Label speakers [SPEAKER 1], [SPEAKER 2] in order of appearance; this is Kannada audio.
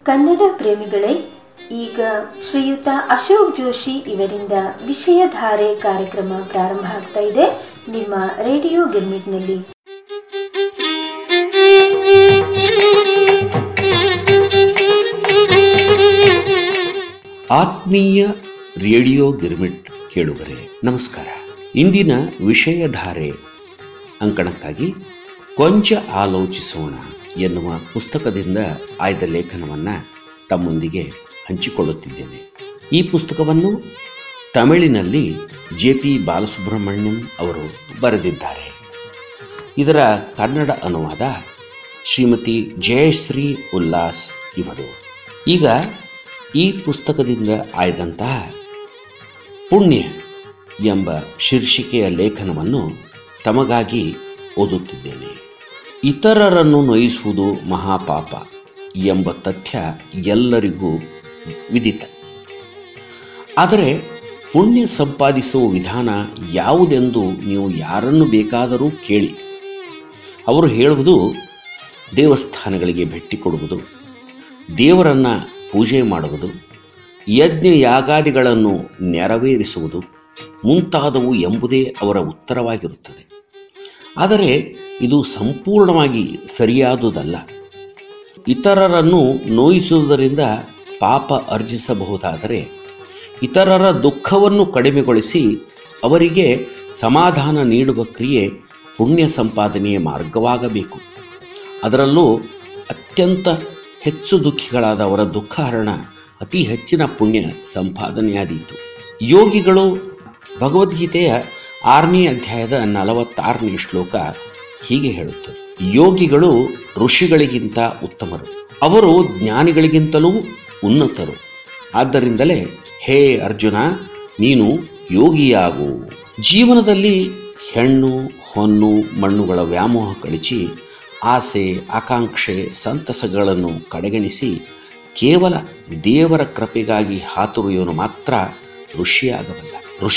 [SPEAKER 1] ಕನ್ನಡ ಪ್ರೇಮಿಗಳೇ ಈಗ ಶ್ರೀಯುತ ಅಶೋಕ್ ಜೋಶಿ ಇವರಿಂದ ವಿಷಯಧಾರೆ ಕಾರ್ಯಕ್ರಮ ಪ್ರಾರಂಭ ಆಗ್ತಾ ಇದೆ ನಿಮ್ಮ ರೇಡಿಯೋ ಗಿರ್ಮಿಟ್ನಲ್ಲಿ
[SPEAKER 2] ಆತ್ಮೀಯ ರೇಡಿಯೋ ಗಿರ್ಮಿಟ್ ಕೇಳುಗರೆ ನಮಸ್ಕಾರ ಇಂದಿನ ವಿಷಯಧಾರೆ ಅಂಕಣಕ್ಕಾಗಿ ಕೊಂಚ ಆಲೋಚಿಸೋಣ ಎನ್ನುವ ಪುಸ್ತಕದಿಂದ ಆಯ್ದ ಲೇಖನವನ್ನ ತಮ್ಮೊಂದಿಗೆ ಹಂಚಿಕೊಳ್ಳುತ್ತಿದ್ದೇನೆ ಈ ಪುಸ್ತಕವನ್ನು ತಮಿಳಿನಲ್ಲಿ ಜೆ ಪಿ ಬಾಲಸುಬ್ರಹ್ಮಣ್ಯಂ ಅವರು ಬರೆದಿದ್ದಾರೆ ಇದರ ಕನ್ನಡ ಅನುವಾದ ಶ್ರೀಮತಿ ಜಯಶ್ರೀ ಉಲ್ಲಾಸ್ ಇವರು ಈಗ ಈ ಪುಸ್ತಕದಿಂದ ಆಯ್ದಂತಹ ಪುಣ್ಯ ಎಂಬ ಶೀರ್ಷಿಕೆಯ ಲೇಖನವನ್ನು ತಮಗಾಗಿ ಓದುತ್ತಿದ್ದೇನೆ ಇತರರನ್ನು ನೋಯಿಸುವುದು ಮಹಾಪಾಪ ಎಂಬ ತಥ್ಯ ಎಲ್ಲರಿಗೂ ವಿದಿತ ಆದರೆ ಪುಣ್ಯ ಸಂಪಾದಿಸುವ ವಿಧಾನ ಯಾವುದೆಂದು ನೀವು ಯಾರನ್ನು ಬೇಕಾದರೂ ಕೇಳಿ ಅವರು ಹೇಳುವುದು ದೇವಸ್ಥಾನಗಳಿಗೆ ಭೇಟಿ ಕೊಡುವುದು ದೇವರನ್ನ ಪೂಜೆ ಮಾಡುವುದು ಯಜ್ಞ ಯಾಗಾದಿಗಳನ್ನು ನೆರವೇರಿಸುವುದು ಮುಂತಾದವು ಎಂಬುದೇ ಅವರ ಉತ್ತರವಾಗಿರುತ್ತದೆ ಆದರೆ ಇದು ಸಂಪೂರ್ಣವಾಗಿ ಸರಿಯಾದುದಲ್ಲ ಇತರರನ್ನು ನೋಯಿಸುವುದರಿಂದ ಪಾಪ ಅರ್ಜಿಸಬಹುದಾದರೆ ಇತರರ ದುಃಖವನ್ನು ಕಡಿಮೆಗೊಳಿಸಿ ಅವರಿಗೆ ಸಮಾಧಾನ ನೀಡುವ ಕ್ರಿಯೆ ಪುಣ್ಯ ಸಂಪಾದನೆಯ ಮಾರ್ಗವಾಗಬೇಕು ಅದರಲ್ಲೂ ಅತ್ಯಂತ ಹೆಚ್ಚು ದುಃಖಿಗಳಾದ ಅವರ ದುಃಖಹರಣ ಅತಿ ಹೆಚ್ಚಿನ ಪುಣ್ಯ ಸಂಪಾದನೆಯಾದೀತು ಯೋಗಿಗಳು ಭಗವದ್ಗೀತೆಯ ಆರನೇ ಅಧ್ಯಾಯದ ನಲವತ್ತಾರನೇ ಶ್ಲೋಕ ಹೀಗೆ ಹೇಳುತ್ತದೆ ಯೋಗಿಗಳು ಋಷಿಗಳಿಗಿಂತ ಉತ್ತಮರು ಅವರು ಜ್ಞಾನಿಗಳಿಗಿಂತಲೂ ಉನ್ನತರು ಆದ್ದರಿಂದಲೇ ಹೇ ಅರ್ಜುನ ನೀನು ಯೋಗಿಯಾಗು ಜೀವನದಲ್ಲಿ ಹೆಣ್ಣು ಹೊನ್ನು ಮಣ್ಣುಗಳ ವ್ಯಾಮೋಹ ಕಳಿಸಿ ಆಸೆ ಆಕಾಂಕ್ಷೆ ಸಂತಸಗಳನ್ನು ಕಡೆಗಣಿಸಿ ಕೇವಲ ದೇವರ ಕೃಪೆಗಾಗಿ ಹಾತುರುವವನು ಮಾತ್ರ ಋಷಿಯಾಗಬಲ್ಲ